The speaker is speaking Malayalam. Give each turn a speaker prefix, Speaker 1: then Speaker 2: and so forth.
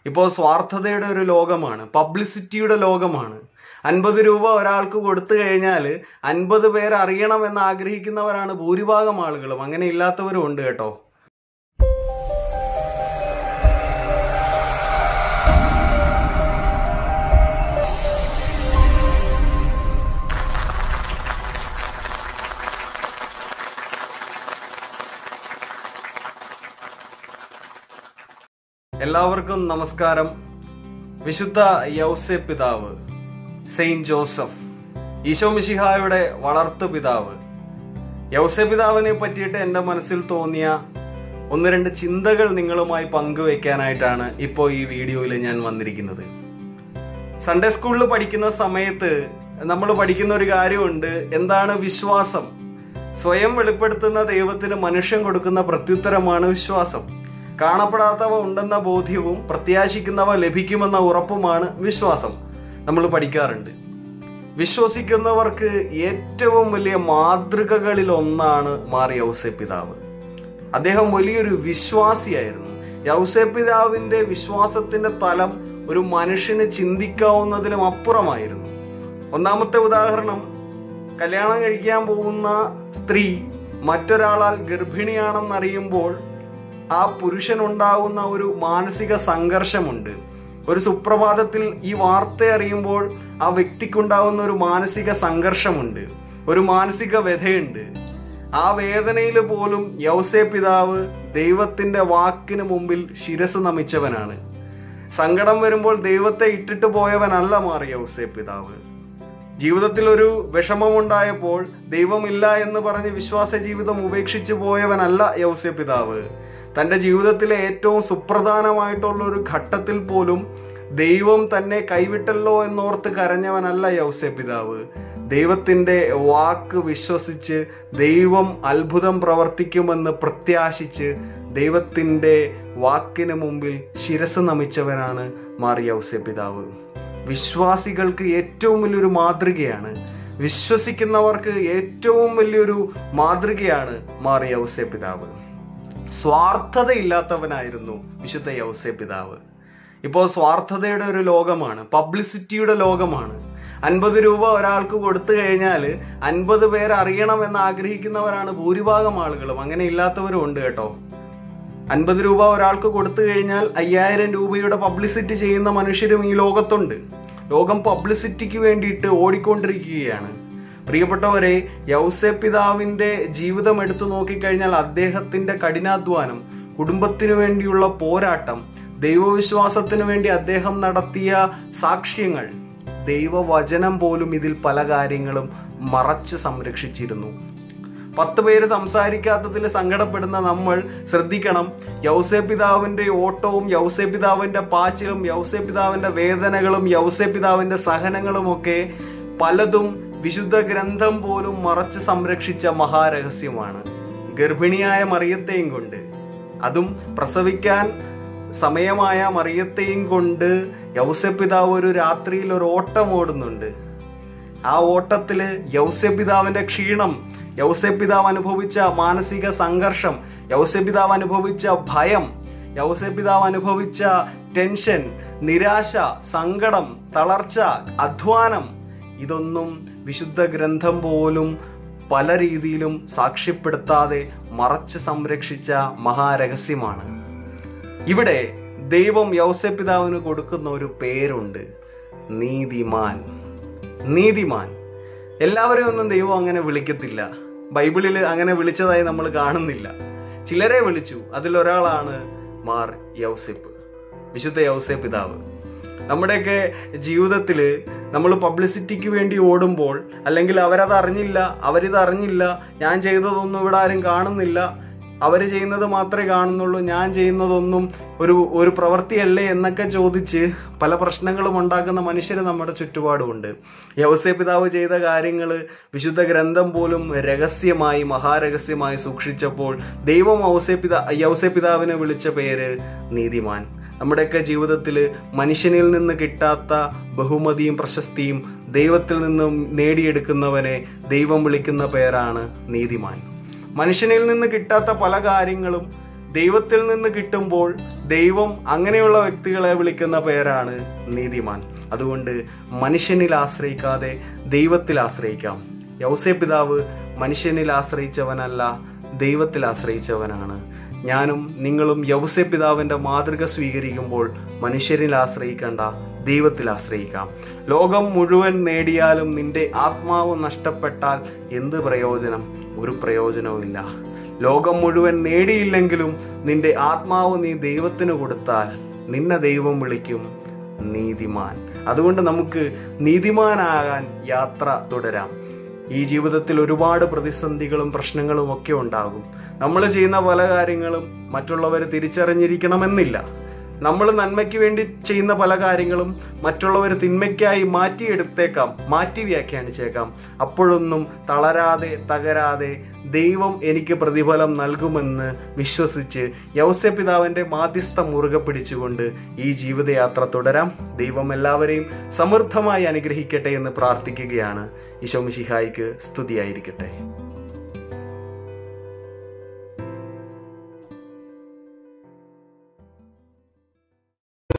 Speaker 1: ഇപ്പോൾ സ്വാർത്ഥതയുടെ ഒരു ലോകമാണ് പബ്ലിസിറ്റിയുടെ ലോകമാണ് അൻപത് രൂപ ഒരാൾക്ക് കൊടുത്തു കഴിഞ്ഞാൽ അൻപത് പേർ അറിയണമെന്ന് ആഗ്രഹിക്കുന്നവരാണ് ഭൂരിഭാഗം ആളുകളും അങ്ങനെ ഇല്ലാത്തവരും ഉണ്ട് കേട്ടോ എല്ലാവർക്കും നമസ്കാരം വിശുദ്ധ യൗസെ പിതാവ് സെയിന്റ് ജോസഫ് ഈശോ മിശിഹായുടെ വളർത്തു പിതാവ് യൗസെ പിതാവിനെ പറ്റിയിട്ട് എൻ്റെ മനസ്സിൽ തോന്നിയ ഒന്ന് രണ്ട് ചിന്തകൾ നിങ്ങളുമായി പങ്കുവെക്കാനായിട്ടാണ് ഇപ്പോൾ ഈ വീഡിയോയിൽ ഞാൻ വന്നിരിക്കുന്നത് സൺഡേ സ്കൂളിൽ പഠിക്കുന്ന സമയത്ത് നമ്മൾ പഠിക്കുന്ന ഒരു കാര്യമുണ്ട് എന്താണ് വിശ്വാസം സ്വയം വെളിപ്പെടുത്തുന്ന ദൈവത്തിന് മനുഷ്യൻ കൊടുക്കുന്ന പ്രത്യുത്തരമാണ് വിശ്വാസം കാണപ്പെടാത്തവ ഉണ്ടെന്ന ബോധ്യവും പ്രത്യാശിക്കുന്നവ ലഭിക്കുമെന്ന ഉറപ്പുമാണ് വിശ്വാസം നമ്മൾ പഠിക്കാറുണ്ട് വിശ്വസിക്കുന്നവർക്ക് ഏറ്റവും വലിയ മാതൃകകളിൽ ഒന്നാണ് മാറി യൗസെ പിതാവ് അദ്ദേഹം വലിയൊരു വിശ്വാസിയായിരുന്നു യൗസെ പിതാവിന്റെ വിശ്വാസത്തിന്റെ തലം ഒരു മനുഷ്യന് ചിന്തിക്കാവുന്നതിലും അപ്പുറമായിരുന്നു ഒന്നാമത്തെ ഉദാഹരണം കല്യാണം കഴിക്കാൻ പോകുന്ന സ്ത്രീ മറ്റൊരാളാൽ ഗർഭിണിയാണെന്നറിയുമ്പോൾ ആ പുരുഷനുണ്ടാകുന്ന ഒരു മാനസിക സംഘർഷമുണ്ട് ഒരു സുപ്രഭാതത്തിൽ ഈ വാർത്ത അറിയുമ്പോൾ ആ വ്യക്തിക്കുണ്ടാകുന്ന ഒരു മാനസിക സംഘർഷമുണ്ട് ഒരു മാനസിക വ്യഥയുണ്ട് ആ വേദനയിൽ പോലും യൗസേ പിതാവ് ദൈവത്തിന്റെ വാക്കിന് മുമ്പിൽ ശിരസ് നമിച്ചവനാണ് സങ്കടം വരുമ്പോൾ ദൈവത്തെ ഇട്ടിട്ട് പോയവനല്ല മാറി യൗസേ പിതാവ് ജീവിതത്തിൽ ഒരു വിഷമമുണ്ടായപ്പോൾ ദൈവമില്ല എന്ന് പറഞ്ഞ് വിശ്വാസ ജീവിതം ഉപേക്ഷിച്ചു പോയവനല്ല യൗസേ പിതാവ് തന്റെ ജീവിതത്തിലെ ഏറ്റവും സുപ്രധാനമായിട്ടുള്ള ഒരു ഘട്ടത്തിൽ പോലും ദൈവം തന്നെ കൈവിട്ടല്ലോ എന്നോർത്ത് കരഞ്ഞവനല്ല യൗസേ പിതാവ് ദൈവത്തിന്റെ വാക്ക് വിശ്വസിച്ച് ദൈവം അത്ഭുതം പ്രവർത്തിക്കുമെന്ന് പ്രത്യാശിച്ച് ദൈവത്തിന്റെ വാക്കിന് മുമ്പിൽ ശിരസ് നമിച്ചവനാണ് മാറിയ യൗസേ പിതാവ് വിശ്വാസികൾക്ക് ഏറ്റവും വലിയൊരു മാതൃകയാണ് വിശ്വസിക്കുന്നവർക്ക് ഏറ്റവും വലിയൊരു മാതൃകയാണ് മാറിയ യൗസേ പിതാവ് സ്വാർത്ഥതയില്ലാത്തവനായിരുന്നു വിശുദ്ധ യൗസേ പിതാവ് ഇപ്പോൾ സ്വാർത്ഥതയുടെ ഒരു ലോകമാണ് പബ്ലിസിറ്റിയുടെ ലോകമാണ് അൻപത് രൂപ ഒരാൾക്ക് കൊടുത്തു കഴിഞ്ഞാൽ അൻപത് പേർ അറിയണമെന്ന് ആഗ്രഹിക്കുന്നവരാണ് ഭൂരിഭാഗം ആളുകളും അങ്ങനെ ഇല്ലാത്തവരും ഉണ്ട് കേട്ടോ അൻപത് രൂപ ഒരാൾക്ക് കൊടുത്തു കഴിഞ്ഞാൽ അയ്യായിരം രൂപയുടെ പബ്ലിസിറ്റി ചെയ്യുന്ന മനുഷ്യരും ഈ ലോകത്തുണ്ട് ലോകം പബ്ലിസിറ്റിക്ക് വേണ്ടിയിട്ട് ഓടിക്കൊണ്ടിരിക്കുകയാണ് പ്രിയപ്പെട്ടവരെ യൗസെ പിതാവിന്റെ ജീവിതം എടുത്തു നോക്കിക്കഴിഞ്ഞാൽ അദ്ദേഹത്തിന്റെ കഠിനാധ്വാനം കുടുംബത്തിനു വേണ്ടിയുള്ള പോരാട്ടം ദൈവവിശ്വാസത്തിനു വേണ്ടി അദ്ദേഹം നടത്തിയ സാക്ഷ്യങ്ങൾ ദൈവവചനം പോലും ഇതിൽ പല കാര്യങ്ങളും മറച്ച് സംരക്ഷിച്ചിരുന്നു പത്ത് പേര് സംസാരിക്കാത്തതിൽ സങ്കടപ്പെടുന്ന നമ്മൾ ശ്രദ്ധിക്കണം യൗസേ പിതാവിന്റെ ഓട്ടവും യൗസേ പിതാവിന്റെ പാച്ചിലും യൗസേ പിതാവിന്റെ വേദനകളും യൗസേ പിതാവിന്റെ സഹനങ്ങളും ഒക്കെ പലതും വിശുദ്ധ ഗ്രന്ഥം പോലും മറച്ച് സംരക്ഷിച്ച മഹാരഹസ്യമാണ് ഗർഭിണിയായ മറിയത്തെയും കൊണ്ട് അതും പ്രസവിക്കാൻ സമയമായ മറിയത്തെയും കൊണ്ട് യൗസപിതാവ് ഒരു രാത്രിയിൽ ഒരു ഓട്ടം ഓടുന്നുണ്ട് ആ ഓട്ടത്തില് യൗസപിതാവിന്റെ ക്ഷീണം യൗസപിതാവ് അനുഭവിച്ച മാനസിക സംഘർഷം യൗസപിതാവ് അനുഭവിച്ച ഭയം യൗസപിതാവ് അനുഭവിച്ച ടെൻഷൻ നിരാശ സങ്കടം തളർച്ച അധ്വാനം ഇതൊന്നും വിശുദ്ധ ഗ്രന്ഥം പോലും പല രീതിയിലും സാക്ഷ്യപ്പെടുത്താതെ മറച്ച് സംരക്ഷിച്ച മഹാരഹസ്യമാണ് ഇവിടെ ദൈവം യൗസപിതാവിന് കൊടുക്കുന്ന ഒരു പേരുണ്ട് നീതിമാൻ നീതിമാൻ എല്ലാവരെയും ഒന്നും ദൈവം അങ്ങനെ വിളിക്കത്തില്ല ബൈബിളിൽ അങ്ങനെ വിളിച്ചതായി നമ്മൾ കാണുന്നില്ല ചിലരെ വിളിച്ചു അതിലൊരാളാണ് മാർ യൗസെപ്പ് വിശുദ്ധ യൗസെ പിതാവ് നമ്മുടെയൊക്കെ ജീവിതത്തിൽ നമ്മൾ പബ്ലിസിറ്റിക്ക് വേണ്ടി ഓടുമ്പോൾ അല്ലെങ്കിൽ അവരത് അറിഞ്ഞില്ല അവരിത് അറിഞ്ഞില്ല ഞാൻ ചെയ്തതൊന്നും ഇവിടെ ആരും കാണുന്നില്ല അവർ ചെയ്യുന്നത് മാത്രമേ കാണുന്നുള്ളൂ ഞാൻ ചെയ്യുന്നതൊന്നും ഒരു ഒരു പ്രവൃത്തിയല്ലേ എന്നൊക്കെ ചോദിച്ച് പല പ്രശ്നങ്ങളും ഉണ്ടാക്കുന്ന മനുഷ്യർ നമ്മുടെ ചുറ്റുപാടുമുണ്ട് യവസേ പിതാവ് ചെയ്ത കാര്യങ്ങൾ വിശുദ്ധ ഗ്രന്ഥം പോലും രഹസ്യമായി മഹാരഹസ്യമായി സൂക്ഷിച്ചപ്പോൾ ദൈവം ഔസേ പിതാ യൗസേ പിതാവിനെ വിളിച്ച പേര് നീതിമാൻ നമ്മുടെയൊക്കെ ജീവിതത്തിൽ മനുഷ്യനിൽ നിന്ന് കിട്ടാത്ത ബഹുമതിയും പ്രശസ്തിയും ദൈവത്തിൽ നിന്നും നേടിയെടുക്കുന്നവനെ ദൈവം വിളിക്കുന്ന പേരാണ് നീതിമാൻ മനുഷ്യനിൽ നിന്ന് കിട്ടാത്ത പല കാര്യങ്ങളും ദൈവത്തിൽ നിന്ന് കിട്ടുമ്പോൾ ദൈവം അങ്ങനെയുള്ള വ്യക്തികളെ വിളിക്കുന്ന പേരാണ് നീതിമാൻ അതുകൊണ്ട് മനുഷ്യനിൽ ആശ്രയിക്കാതെ ദൈവത്തിൽ ആശ്രയിക്കാം യൗസേ പിതാവ് മനുഷ്യനിൽ ആശ്രയിച്ചവനല്ല ദൈവത്തിൽ ആശ്രയിച്ചവനാണ് ഞാനും നിങ്ങളും യൗസേ പിതാവിന്റെ മാതൃക സ്വീകരിക്കുമ്പോൾ മനുഷ്യരിൽ ആശ്രയിക്കണ്ട ദൈവത്തിൽ ആശ്രയിക്കാം ലോകം മുഴുവൻ നേടിയാലും നിന്റെ ആത്മാവ് നഷ്ടപ്പെട്ടാൽ എന്ത് പ്രയോജനം ഒരു പ്രയോജനവുമില്ല ലോകം മുഴുവൻ നേടിയില്ലെങ്കിലും നിന്റെ ആത്മാവ് നീ ദൈവത്തിന് കൊടുത്താൽ നിന്നെ ദൈവം വിളിക്കും നീതിമാൻ അതുകൊണ്ട് നമുക്ക് നീതിമാനാകാൻ യാത്ര തുടരാം ഈ ജീവിതത്തിൽ ഒരുപാട് പ്രതിസന്ധികളും പ്രശ്നങ്ങളും ഒക്കെ ഉണ്ടാകും നമ്മൾ ചെയ്യുന്ന പല കാര്യങ്ങളും മറ്റുള്ളവർ തിരിച്ചറിഞ്ഞിരിക്കണമെന്നില്ല നമ്മൾ നന്മയ്ക്ക് വേണ്ടി ചെയ്യുന്ന പല കാര്യങ്ങളും മറ്റുള്ളവർ തിന്മയ്ക്കായി മാറ്റിയെടുത്തേക്കാം മാറ്റി വ്യാഖ്യാനിച്ചേക്കാം അപ്പോഴൊന്നും തളരാതെ തകരാതെ ദൈവം എനിക്ക് പ്രതിഫലം നൽകുമെന്ന് വിശ്വസിച്ച് യൗസ്യ പിതാവിന്റെ മാധ്യസ്ഥ മുറുകെ പിടിച്ചുകൊണ്ട് ഈ ജീവിതയാത്ര തുടരാം ദൈവം എല്ലാവരെയും സമൃദ്ധമായി അനുഗ്രഹിക്കട്ടെ എന്ന് പ്രാർത്ഥിക്കുകയാണ് ഈശോ മിശിഹായിക്ക് സ്തുതിയായിരിക്കട്ടെ